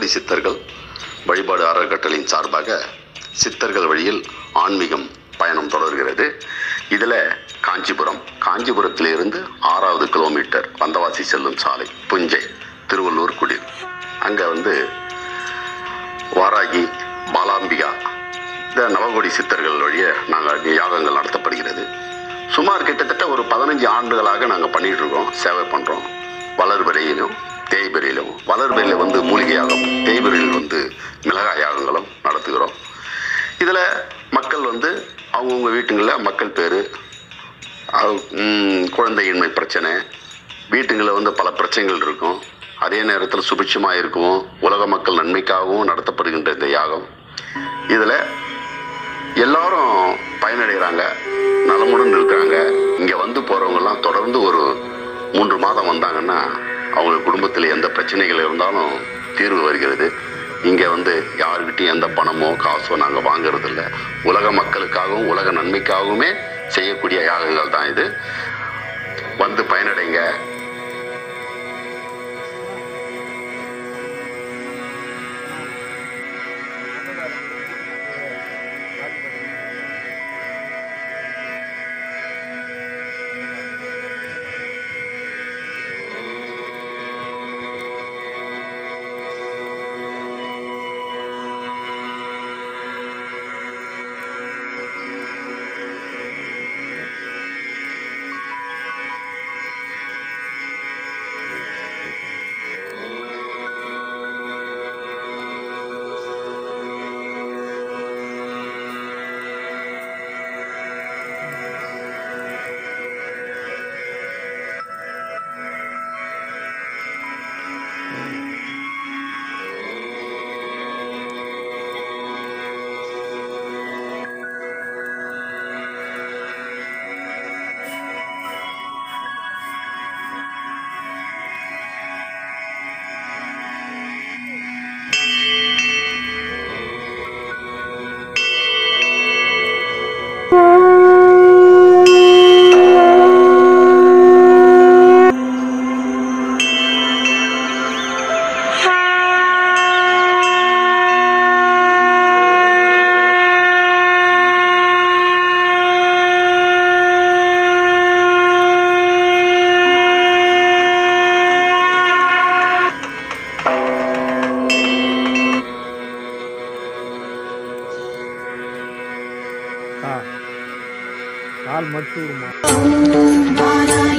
நவகோடி சித்தர்கள் வழிபாடு அறக்கட்டளையின் சார்பாக சித்தர்கள் வழியில் ஆன்மீகம் பயணம் தொடர்கிறது இதில் காஞ்சிபுரம் காஞ்சிபுரத்திலிருந்து ஆறாவது கிலோமீட்டர் வந்தவாசி செல்லும் சாலை புஞ்சை திருவள்ளூர் குடில் அங்கே வந்து வாராகி பாலாம்பிகா இந்த நவகோடி சித்தர்கள் வழிய நாங்கள் யாகங்கள் நடத்தப்படுகிறது சுமார் கிட்டத்தட்ட ஒரு பதினஞ்சு ஆண்டுகளாக நாங்கள் பண்ணிட்டு இருக்கோம் சேவை பண்ணுறோம் வளர்பிறையிலும் தேய்பிரையிலும் வளர்பிறையில் வந்து மூலிகை யாகம் தேய்பிரையில் வந்து மிளகாய் யாகங்களும் நடத்துகிறோம் இதில் மக்கள் வந்து அவங்கவுங்க வீட்டுங்களில் மக்கள் பேர் குழந்தையின்மை பிரச்சனை வீட்டுங்களில் வந்து பல பிரச்சனைகள் இருக்கும் அதே நேரத்தில் சுபிட்சமாக இருக்கும் உலக மக்கள் நன்மைக்காகவும் நடத்தப்படுகின்ற இந்த யாகம் இதில் எல்லாரும் பயனடைகிறாங்க நலமுடன் இருக்கிறாங்க இங்கே வந்து போகிறவங்கெல்லாம் தொடர்ந்து ஒரு மூன்று மாதம் வந்தாங்கன்னா அவங்க குடும்பத்தில் எந்த பிரச்சனைகள் இருந்தாலும் தீர்வு வருகிறது இங்கே வந்து யாருக்கிட்டையும் எந்த பணமோ காசோ நாங்கள் வாங்குறதில்ல உலக மக்களுக்காகவும் உலக நன்மைக்காகவுமே செய்யக்கூடிய யாகங்கள் தான் இது வந்து பயனடைங்க ஆ கால் மட்டும் விடுமா பாலா